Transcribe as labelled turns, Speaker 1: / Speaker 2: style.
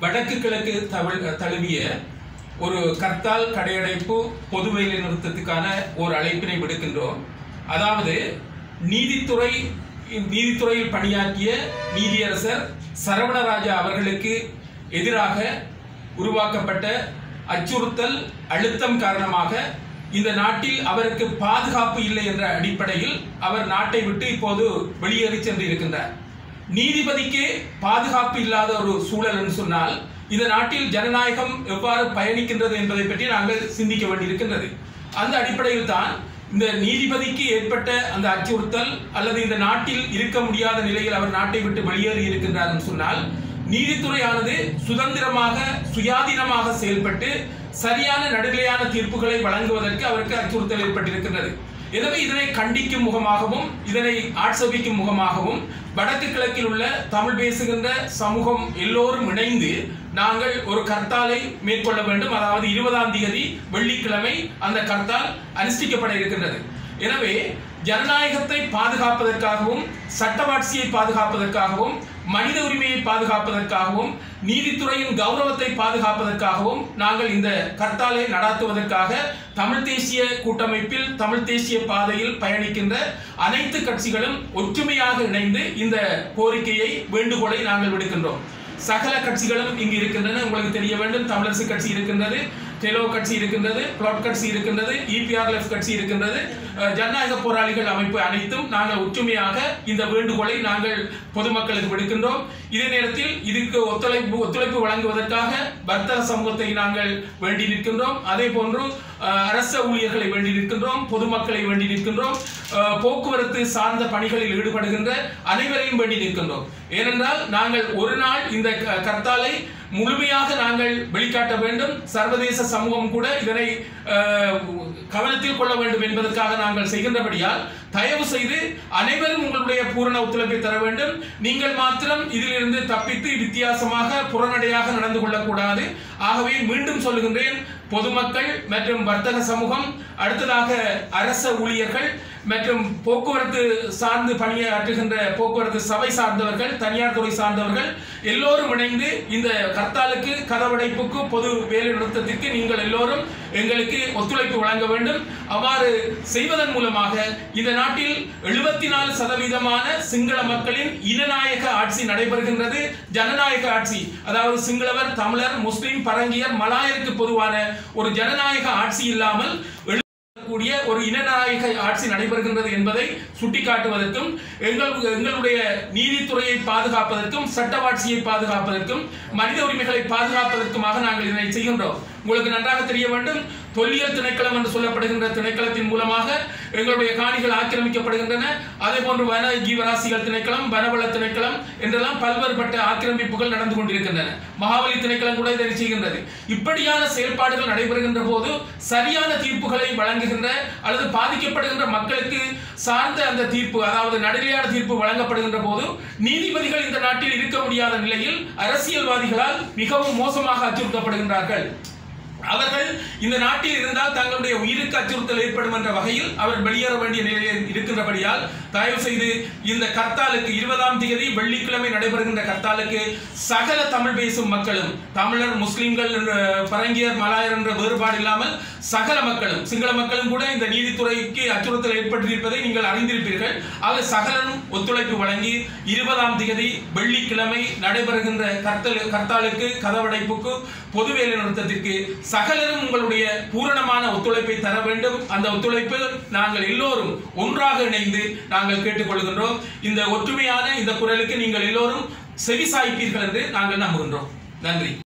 Speaker 1: வடக்கு கிழக்கு தவிழ் தழுவிய ஒரு கர்த்தால் கடையடைப்பு பொது வேலை நிறுத்தத்துக்கான ஒரு அழைப்பினை விடுக்கின்றோம் அதாவது நீதித்துறை நீதித்துறையில் பணியாற்றிய நீதியரசர் சரவணராஜா அவர்களுக்கு எதிராக உருவாக்கப்பட்ட அச்சுறுத்தல் அழுத்தம் காரணமாக இந்த நாட்டில் அவருக்கு பாதுகாப்பு இல்லை என்ற அடிப்படையில் அவர் நாட்டை விட்டு இப்போது வெளியேறி சென்று இருக்கின்றார் நீதிபதிக்கு பாதுகாப்பு இல்லாத ஒரு சூழல் என்று சொன்னால் இந்த நாட்டில் ஜனநாயகம் எவ்வாறு பயணிக்கின்றது என்பதை பற்றி நாங்கள் சிந்திக்க வேண்டியிருக்கின்றது அந்த அடிப்படையில் தான் இந்த நீதிபதிக்கு ஏற்பட்ட அந்த அச்சுறுத்தல் அல்லது இந்த நாட்டில் இருக்க முடியாத நிலையில் அவர் நாட்டை விட்டு வெளியேறி இருக்கின்றார் என்று சொன்னால் நீதித்துறையானது சுதந்திரமாக சுயாதீனமாக செயல்பட்டு சரியான நடுநிலையான தீர்ப்புகளை வழங்குவதற்கு அவருக்கு அச்சுறுத்தல் ஏற்பட்டிருக்கின்றது எனவே இதனை கண்டிக்கும் முகமாகவும் இதனை ஆட்சேபிக்கும் முகமாகவும் வடக்கு கிழக்கில் உள்ள தமிழ் பேசுகின்ற சமூகம் எல்லோரும் இணைந்து நாங்கள் ஒரு கர்த்தாலை மேற்கொள்ள வேண்டும் அதாவது இருபதாம் தேதி வெள்ளிக்கிழமை அந்த கர்த்தால் அனுஷ்டிக்கப்பட இருக்கின்றது எனவே ஜனநாயகத்தை பாதுகாப்பதற்காகவும் சட்டவாட்சியை பாதுகாப்பதற்காகவும் மனித உரிமையை பாதுகாப்பதற்காகவும் நீதித்துறையின் கௌரவத்தை பாதுகாப்பதற்காகவும் நாங்கள் இந்த கர்த்தாலை நடாத்துவதற்காக தமிழ் தேசிய கூட்டமைப்பில் தமிழ் தேசிய பாதையில் பயணிக்கின்ற அனைத்து கட்சிகளும் ஒற்றுமையாக இணைந்து இந்த கோரிக்கையை வேண்டுகோளை நாங்கள் விடுக்கின்றோம் சகல கட்சிகளும் இங்கு இருக்கின்றன உங்களுக்கு தெரிய வேண்டும் தமிழரசு கட்சி இருக்கின்றது டெலோ கட்சி இருக்கின்றது பிளாட் கட்சி இருக்கின்றது இபிஆர்எஃப் கட்சி இருக்கின்றது அஹ், ஜனநாயக போராளிகள் அமைப்பு அனைத்தும் நாங்கள் ஒற்றுமையாக இந்த வேண்டுகோளை நாங்கள் பொதுமக்களுக்கு விடுக்கின்றோம் இதே நேரத்தில் இதுக்கு ஒத்துழைப்பு ஒத்துழைப்பு வழங்குவதற்காக வர்த்தக சமூகத்தை நாங்கள் வேண்டி நிற்கின்றோம் அதே போன்று அஹ், அரச ஊழியர்களை வேண்டி நிற்கின்றோம் பொதுமக்களை வேண்டி நிற்கின்றோம் அஹ், போக்குவரத்து சார்ந்த பணிகளில் ஈடுபடுகின்ற அனைவரையும் வேண்டி நிற்கின்றோம் ஏனென்றால் நாங்கள் ஒரு நாள் இந்த க- கர்த்தாலை முழுமையாக நாங்கள் வெளிக்காட்ட வேண்டும் சர்வதேச சமூகம் கூட இதனை அஹ், கவனத்தில் கொள்ள வேண்டும் என்பதற்காக நாங்கள் செய்கின்றபடியால் தயவு செய்து அனைவரும் உங்களுடைய பூரண ஒத்துழைப்பை தர வேண்டும் நீங்கள் மாத்திரம் இதிலிருந்து தப்பித்து வித்தியாசமாக புறநடையாக நடந்து கொள்ளக்கூடாது ஆகவே மீண்டும் சொல்லுகின்றேன் பொதுமக்கள் மற்றும் வர்த்தக சமூகம் அடுத்ததாக அரச ஊழியர்கள் மற்றும் போக்குவரத்து சார்ந்து பணியாற்றுகின்ற போக்குவரத்து சபை சார்ந்தவர்கள் தனியார் துறை சார்ந்தவர்கள் எல்லோரும் இணைந்து இந்த கர்த்தாலுக்கு கதவடைப்புக்கு பொது வேலை நிறுத்தத்திற்கு நீங்கள் எல்லோரும் எங்களுக்கு ஒத்துழைப்பு வழங்க வேண்டும் அவ்வாறு செய்வதன் மூலமாக இந்த நாட்டில் எழுபத்தி நாலு சதவீதமான சிங்கள மக்களின் இனநாயக ஆட்சி நடைபெறுகின்றது ஜனநாயக ஆட்சி அதாவது சிங்களவர் தமிழர் முஸ்லிம் பரங்கியர் மலாயருக்கு பொதுவான ஒரு ஜனநாயக ஆட்சி இல்லாமல் கூடிய ஒரு இனநாயக ஆட்சி நடைபெறுகின்றது என்பதை சுட்டிக்காட்டுவதற்கும் எங்கள் எங்களுடைய நீதித்துறையை பாதுகாப்பதற்கும் சட்டவாட்சியை பாதுகாப்பதற்கும் மனித உரிமைகளை பாதுகாப்பதற்குமாக நாங்கள் இதனை செய்கின்றோம் உங்களுக்கு நன்றாக தெரிய வேண்டும் தொல்லியல் திணைக்களம் என்று சொல்லப்படுகின்ற திணைக்களத்தின் மூலமாக எங்களுடைய காணிகள் ஆக்கிரமிக்கப்படுகின்றன அதே போன்று வன ஜீவராசிகள் திணைக்களம் வனவள திணைக்களம் என்றெல்லாம் பல்வேறுபட்ட ஆக்கிரமிப்புகள் நடந்து கொண்டிருக்கின்றன மகாபலி திணைக்களம் கூட இதை செய்கின்றது இப்படியான செயல்பாடுகள் நடைபெறுகின்ற போது சரியான தீர்ப்புகளை வழங்குகின்ற அல்லது பாதிக்கப்படுகின்ற மக்களுக்கு சார்ந்த அந்த தீர்ப்பு அதாவது நடுநிலையான தீர்ப்பு வழங்கப்படுகின்ற போது நீதிபதிகள் இந்த நாட்டில் இருக்க முடியாத நிலையில் அரசியல்வாதிகளால் மிகவும் மோசமாக அச்சுறுத்தப்படுகின்றார்கள் அவர்கள் இந்த நாட்டில் இருந்தால் தங்களுடைய உயிருக்கு அச்சுறுத்தல் ஏற்படும் என்ற வகையில் அவர் வெளியேற வேண்டிய நிலையில் இருக்கின்றபடியால் தயவு செய்து இந்த கர்த்தாலுக்கு இருபதாம் தேதி வெள்ளிக்கிழமை நடைபெறுகின்ற கர்த்தாலுக்கு சகல தமிழ் பேசும் மக்களும் தமிழர் முஸ்லிம்கள் என்ற பரங்கியர் மலாயர் என்ற வேறுபாடு இல்லாமல் சகல மக்களும் சிங்கள மக்களும் கூட இந்த நீதித்துறைக்கு அச்சுறுத்தல் ஏற்பட்டிருப்பதை நீங்கள் அறிந்திருப்பீர்கள் ஆக சகலரும் ஒத்துழைப்பு வழங்கி இருபதாம் தேதி வெள்ளிக்கிழமை நடைபெறுகின்ற கர்த்தல் கர்த்தாலுக்கு கதவடைப்புக்கு பொது வேலை நிறுத்தத்திற்கு சகலரும் உங்களுடைய பூரணமான ஒத்துழைப்பை தர வேண்டும் அந்த ஒத்துழைப்பு நாங்கள் எல்லோரும் ஒன்றாக இணைந்து நாங்கள் கேட்டுக்கொள்கின்றோம் இந்த ஒற்றுமையான இந்த குரலுக்கு நீங்கள் எல்லோரும் செவிசாய்ப்பீர்கள் என்று நாங்கள் நம்புகின்றோம் நன்றி